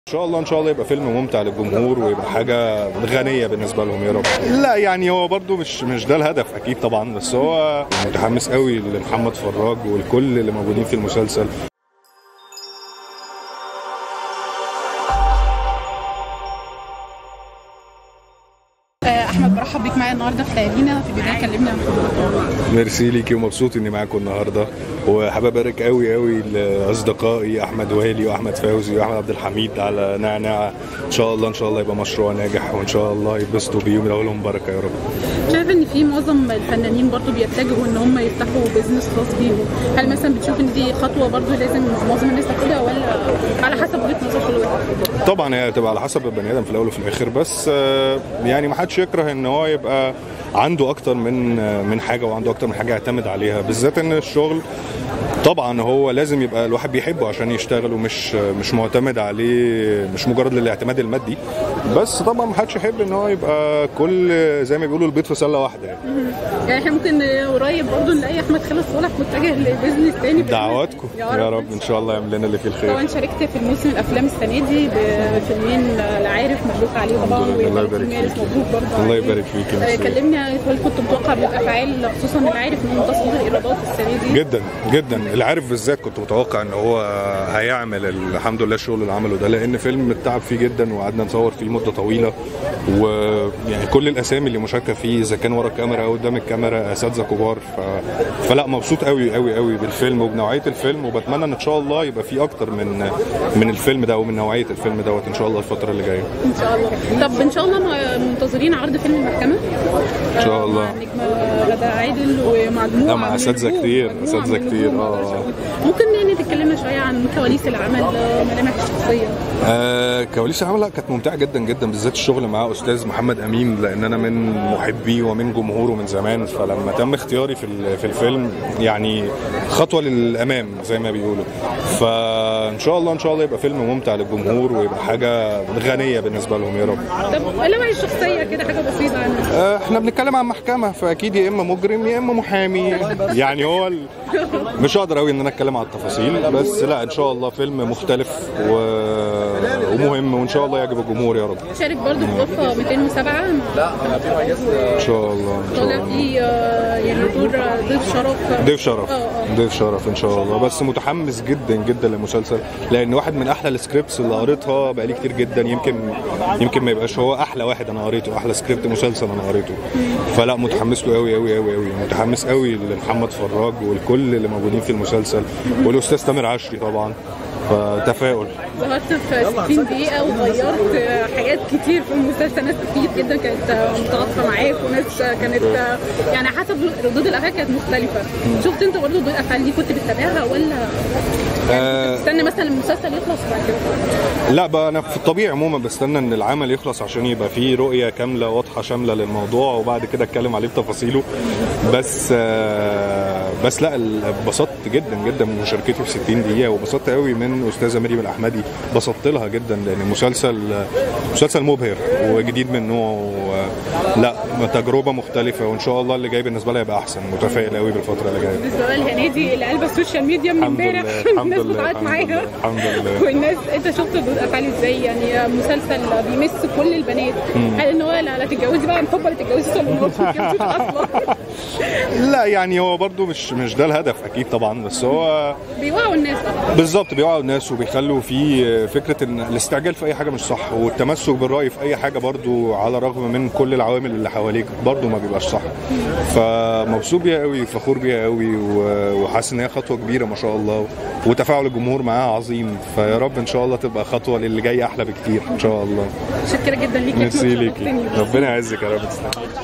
ان شاء الله ان شاء الله يبقى فيلم ممتع للجمهور ويبقى حاجه غنيه بالنسبه لهم يا رب لا يعني هو برضو مش مش ده الهدف اكيد طبعا بس هو متحمس قوي لمحمد فراج والكل اللي موجودين في المسلسل احمد برحب بيك معايا النهارده في ليالينا في البدايه كلمني عن خبرتك ميرسي ليكي ومبسوط اني معاكم النهارده وحابب ابارك قوي قوي لاصدقائي احمد والي واحمد فوزي واحمد عبد الحميد على نعناع ان شاء الله ان شاء الله يبقى مشروع ناجح وان شاء الله يتبسطوا بيه ويلاقوا لهم بركه يا رب شايف ان في معظم الفنانين برضو بيتجهوا ان هم يفتحوا بيزنس خاص بيهم هل مثلا بتشوف ان دي خطوه برضو لازم معظم الناس تاخدها ولا على حسب وجهه نظر كل واحد طبعا هي هتبقى على حسب البني ادم في الاول وفي الاخر بس آه، يعني ما حدش يكره ان هو يبقى عنده اكتر من آه، من حاجه وعنده اكتر من حاجه يعتمد عليها بالذات ان الشغل طبعا هو لازم يبقى الواحد بيحبه عشان يشتغل ومش مش معتمد عليه مش مجرد للاعتماد المادي بس طبعا ما حدش يحب ان هو يبقى كل زي ما بيقولوا البيض في سله واحده يعني يعني احنا ممكن قريب برضو نلاقي احمد خالد صالح متجه لبيزنس تاني دعواتكم يا رب ان شاء الله يعمل لنا اللي فيه الخير طبعا شاركت في الموسم الافلام السنه دي بفيلمين العارف مبروك عليه طبعا الحمد لله، الله يبارك ومارس فيك. مبروك برضه الله عليه. يبارك فيك يا آه، ميرسي. كلمني هل كنت متوقع بالافعال خصوصا العارف من تصوير الايرادات السنه دي جدا جدا العارف بالذات كنت متوقع ان هو هيعمل الحمد لله الشغل اللي عمله ده لان فيلم اتعب فيه جدا وقعدنا نصور فيه مده طويله ويعني كل الاسامي اللي مشاركه فيه اذا كان ورا الكاميرا او قدام الكاميرا اساتذه كبار ف... فلا مبسوط قوي قوي قوي بالفيلم وبنوعيه الفيلم وبتمنى ان شاء الله يبقى فيه اكتر من من الفيلم ده ومن نوعيه الفيلم دوت ان شاء الله الفتره اللي جايه ان شاء الله طب ان شاء الله م- منتظرين عرض فيلم المحكمه إن شاء الله. مع النجمه غدا عادل ومجموعه لا، مع من أساتذة النجوم. كتير، مجموعة أساتذة من كتير، النجوم. آه. ممكن يعني تتكلمنا شويه عن كواليس العمل آه، ملامح الشخصيه آه كواليس العمل لا، كانت ممتعه جدا جدا بالذات الشغل مع استاذ محمد امين لان انا من محبيه ومن جمهوره من زمان فلما تم اختياري في ال- في الفيلم يعني خطوه للامام زي ما بيقولوا فان شاء الله ان شاء الله يبقى فيلم ممتع للجمهور ويبقى حاجه غنيه بالنسبه لهم يا رب طب ملامح الشخصيه كده حاجه بسيطه عنك آه، احنا بنتكلم عن محكمه فاكيد يا اما مجرم يا اما محامي يعني هو ال... مش هقدر قوي ان انا اتكلم على التفاصيل بس لا ان شاء الله فيلم مختلف و... ومهم وان شاء الله يعجب الجمهور يا رب شارك برضو في غرفه 207 مع ان شاء الله ان شاء طالع الله فيه آه، يعني دور آه، ضيف شرف ضيف شرف آه، آه. ضيف شرف ان شاء الله بس متحمس جدا جدا للمسلسل لان واحد من احلى السكريبتس اللي قريتها بقالي كتير جدا يمكن يمكن ما يبقاش هو احلى واحد انا قريته احلى سكريبت مسلسل انا قريته فلا متحمس له قوي قوي قوي قوي متحمس قوي لمحمد فراج والكل اللي موجودين في المسلسل والاستاذ تامر عشري طبعا فتفاؤل ظهرت في 60 دقيقة وغيرت آه، حاجات كتير في المسلسل ناس كتير جدا كانت آه، متعاطفة معاك وناس آه، كانت آه، يعني حسب ردود الأفعال كانت مختلفة شفت أنت برضه ردود الأفعال دي كنت بتتابعها ولا آه تستنى مثلا المسلسل يخلص وبعد كده لا بقى انا في الطبيعي عموما بستنى ان العمل يخلص عشان يبقى فيه رؤيه كامله واضحه شامله للموضوع وبعد كده اتكلم عليه بتفاصيله بس آه بس لا ال- اتبسطت جدا جدا من مشاركتي في 60 دقيقه وبسطت قوي من استاذه مريم الاحمدي بسطت لها جدا لان المسلسل مسلسل مبهر وجديد من نوعه لا تجربه مختلفه وان شاء الله اللي جاي بالنسبه لها يبقى احسن متفائل قوي بالفتره اللي جايه بالنسبة لهنادي اللي قلبة السوشيال ميديا من الحمد امبارح لله الحمد الناس لله بتعيط الحمد معاها لله الحمد لله والناس انت شفت ردود افعال ازاي يعني مسلسل بيمس كل البنات هل ان هو لا لا تتجوزي بقى عن حب ولا تتجوزي صالونات ما تتجوزيش اصلا لا يعني هو برضو مش مش ده الهدف اكيد طبعا بس هو بيوعوا الناس طبعا بالظبط بيوعوا الناس وبيخلوا في فكره ان الاستعجال في اي حاجه مش صح والتمسك بالراي في اي حاجه برضو على الرغم من كل العوامل اللي حواليك برضو ما بيبقاش صح فمبسوط بيها قوي فخور بيها قوي و- وحاسس ان هي خطوه كبيره ما شاء الله وتفاعل الجمهور معاها عظيم فيا رب ان شاء الله تبقى خطوه للي جاي احلى بكتير ان شاء الله متشكره جدا ليك يا ميرسي أحمد، ليكي شرفتني. ربنا يعزك يا رب تسلمي